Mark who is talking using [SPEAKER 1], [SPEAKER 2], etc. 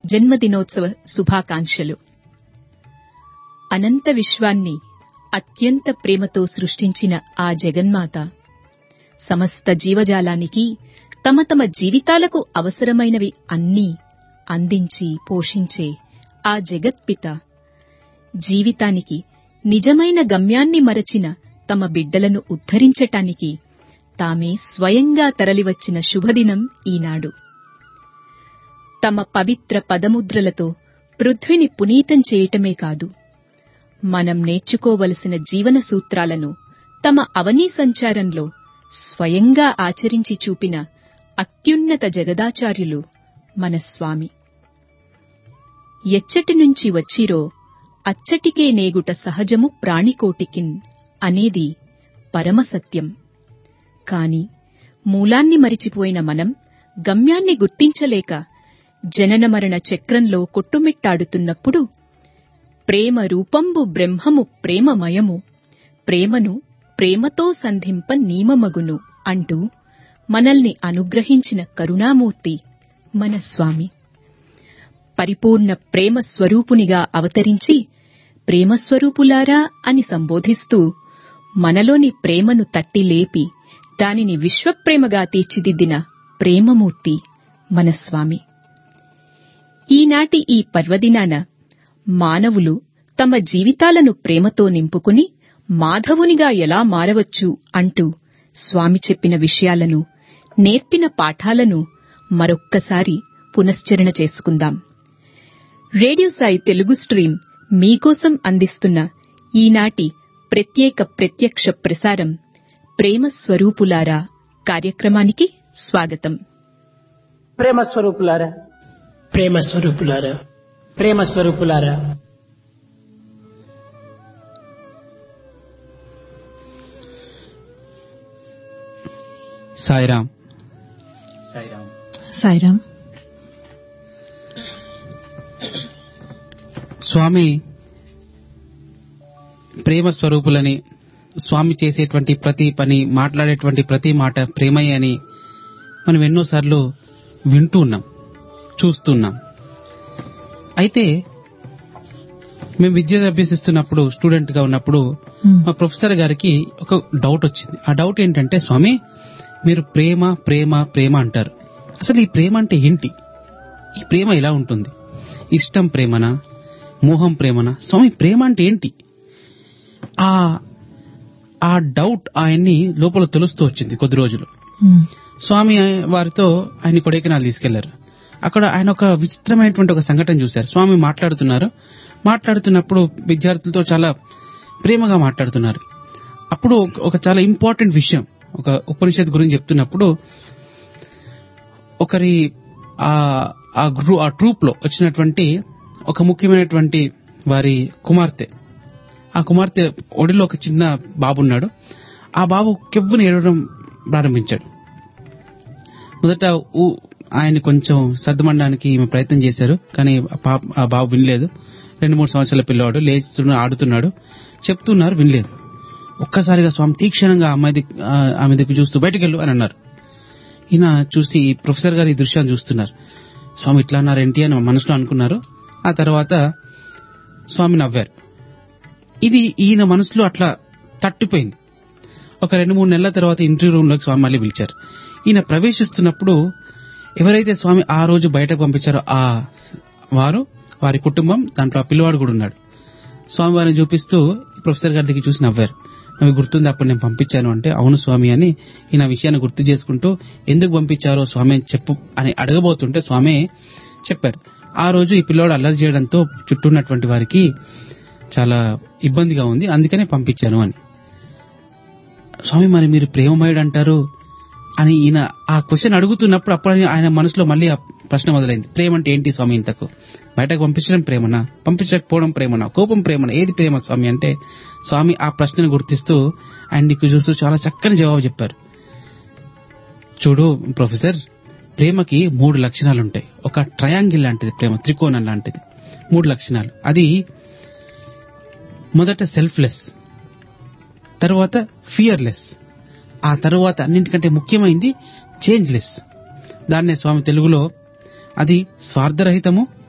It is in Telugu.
[SPEAKER 1] జన్మదినోత్సవ శుభాకాంక్షలు అనంత విశ్వాన్ని అత్యంత ప్రేమతో సృష్టించిన ఆ జగన్మాత సమస్త జీవజాలానికి తమ తమ జీవితాలకు అవసరమైనవి అన్నీ అందించి పోషించే ఆ జగత్పిత జీవితానికి నిజమైన గమ్యాన్ని మరచిన తమ బిడ్డలను ఉద్ధరించటానికి తామే స్వయంగా తరలివచ్చిన శుభదినం ఈనాడు తమ పవిత్ర పదముద్రలతో పృథ్విని పునీతం చేయటమే కాదు మనం నేర్చుకోవలసిన జీవన సూత్రాలను తమ అవనీ సంచారంలో స్వయంగా ఆచరించి చూపిన అత్యున్నత జగదాచార్యులు మన స్వామి ఎచ్చటి నుంచి వచ్చిరో అచ్చటికే నేగుట సహజము ప్రాణికోటికిన్ అనేది పరమసత్యం కాని మూలాన్ని మరిచిపోయిన మనం గమ్యాన్ని గుర్తించలేక జనన మరణ చక్రంలో కొట్టుమిట్టాడుతున్నప్పుడు ప్రేమ రూపంబు బ్రహ్మము ప్రేమమయము ప్రేమను ప్రేమతో సంధింప నీమమగును అంటూ మనల్ని అనుగ్రహించిన కరుణామూర్తి మన స్వామి పరిపూర్ణ ప్రేమ స్వరూపునిగా అవతరించి ప్రేమస్వరూపులారా అని సంబోధిస్తూ మనలోని ప్రేమను తట్టి లేపి దానిని విశ్వప్రేమగా తీర్చిదిద్దిన ప్రేమమూర్తి మన స్వామి ఈనాటి ఈ పర్వదినాన మానవులు తమ జీవితాలను ప్రేమతో నింపుకుని మాధవునిగా ఎలా మారవచ్చు అంటూ స్వామి చెప్పిన విషయాలను నేర్పిన పాఠాలను మరొక్కసారి పునశ్చరణ చేసుకుందాం రేడియో సాయి తెలుగు స్ట్రీమ్ మీకోసం అందిస్తున్న ఈనాటి ప్రత్యేక ప్రత్యక్ష ప్రసారం ప్రేమ స్వరూపులారా కార్యక్రమానికి స్వాగతం
[SPEAKER 2] ప్రేమ స్వరూపులారా ప్రేమ స్వరూపులారా ప్రేమ స్వరూపులారా
[SPEAKER 3] సాయిరాం
[SPEAKER 2] సాయిరామ్
[SPEAKER 4] సాయిరామ్
[SPEAKER 3] స్వామి ప్రేమ స్వరూపులని స్వామి చేసేటువంటి ప్రతి పని మాట్లాడేటువంటి ప్రతి మాట ప్రేమయ్య అని మనం ఎన్నోసార్లు వింటూ ఉన్నాం చూస్తున్నాం అయితే మేము విద్య అభ్యసిస్తున్నప్పుడు స్టూడెంట్ గా ఉన్నప్పుడు మా ప్రొఫెసర్ గారికి ఒక డౌట్ వచ్చింది ఆ డౌట్ ఏంటంటే స్వామి మీరు ప్రేమ ప్రేమ ప్రేమ అంటారు అసలు ఈ ప్రేమ అంటే ఏంటి ఈ ప్రేమ ఎలా ఉంటుంది ఇష్టం ప్రేమనా మోహం ప్రేమనా స్వామి ప్రేమ అంటే ఏంటి ఆ ఆ డౌట్ ఆయన్ని లోపల తెలుస్తూ వచ్చింది కొద్ది రోజులు స్వామి వారితో ఆయన కొడైకెనాల్ తీసుకెళ్లారు అక్కడ ఆయన ఒక విచిత్రమైనటువంటి ఒక సంఘటన చూశారు స్వామి మాట్లాడుతున్నారు మాట్లాడుతున్నప్పుడు విద్యార్థులతో చాలా ప్రేమగా మాట్లాడుతున్నారు అప్పుడు ఒక- ఒక చాలా ఇంపార్టెంట్ విషయం ఒక ఉపనిషత్ గురించి చెప్తున్నప్పుడు ఒకరి ఆ ఆ గ్రూ ఆ ట్రూప్ లో వచ్చినటువంటి ఒక ముఖ్యమైనటువంటి వారి కుమార్తె ఆ కుమార్తె ఒడిలో ఒక చిన్న బాబు ఉన్నాడు ఆ బాబు కెవ్వుని ఏడవడం ప్రారంభించాడు మొదట ఊ- ఆయన కొంచెం సర్దుమనడానికి ఈమె ప్రయత్నం చేశారు కానీ ఆ పాప ఆ బాబు వినలేదు రెండు మూడు సంవత్సరాల పిల్లవాడు లేచుతున్నాడు ఆడుతున్నాడు చెప్తున్నారు వినలేదు ఒక్కసారిగా స్వామి తీక్షణంగా ఆ అమ్మాయి దిక్కు- ఆ ఆమె దిక్కు చూస్తూ బయటకెళ్ళు అని అన్నారు ఈయన చూసి ప్రొఫెసర్ గారు ఈ దృశ్యాన్ని చూస్తున్నారు స్వామి ఇట్లా అన్నారేంటి అని మనసులో అనుకున్నారు ఆ తర్వాత స్వామి నవ్వారు ఇది ఈయన మనసులో అట్లా తట్టిపోయింది ఒక రెండు మూడు నెలల తర్వాత ఇంటర్వ్యూ రూమ్ లోకి స్వామి మళ్ళీ పిలిచారు ఈయన ప్రవేశిస్తున్నప్పుడు ఎవరైతే స్వామి ఆ రోజు బయటకు పంపించారో ఆ వారు వారి కుటుంబం దాంట్లో ఆ పిల్లవాడు కూడా ఉన్నాడు స్వామి వారిని చూపిస్తూ ప్రొఫెసర్ గారి దగ్గర చూసి నవ్వారు నాకు గుర్తుంది అప్పుడు నేను పంపించాను అంటే అవును స్వామి అని ఈయన ఆ విషయాన్ని గుర్తు చేసుకుంటూ ఎందుకు పంపించారో స్వామి అని చెప్పు అని అడగబోతుంటే స్వామి చెప్పారు ఆ రోజు ఈ పిల్లవాడు అల్లరి చేయడంతో చుట్టూ ఉన్నటువంటి వారికి చాలా ఇబ్బందిగా ఉంది అందుకనే పంపించాను అని స్వామి మరి మీరు ప్రేమమయుడు అంటారు అని ఈయన ఆ క్వశ్చన్ అడుగుతున్నప్పుడు అప్పుడు ఆయన మనసులో మళ్ళీ ఆ ప్రశ్న మొదలైంది ప్రేమ అంటే ఏంటి స్వామి ఇంతకు బయటకు పంపించడం ప్రేమనా పంపించకపోవడం ప్రేమనా కోపం ప్రేమనా ఏది ప్రేమ స్వామి అంటే స్వామి ఆ ప్రశ్నను గుర్తిస్తూ ఆయన దిక్కు చూస్తూ చాలా చక్కని జవాబు చెప్పారు చూడు ప్రొఫెసర్ ప్రేమకి మూడు లక్షణాలు ఉంటాయి ఒక ట్రయాంగిల్ లాంటిది ప్రేమ త్రికోణం లాంటిది మూడు లక్షణాలు అది మొదట సెల్ఫ్లెస్ తర్వాత ఫియర్లెస్ ఆ తరువాత అన్నింటికంటే ముఖ్యమైనది చేంజ్లెస్ దాన్నే స్వామి తెలుగులో అది స్వార్థరహితము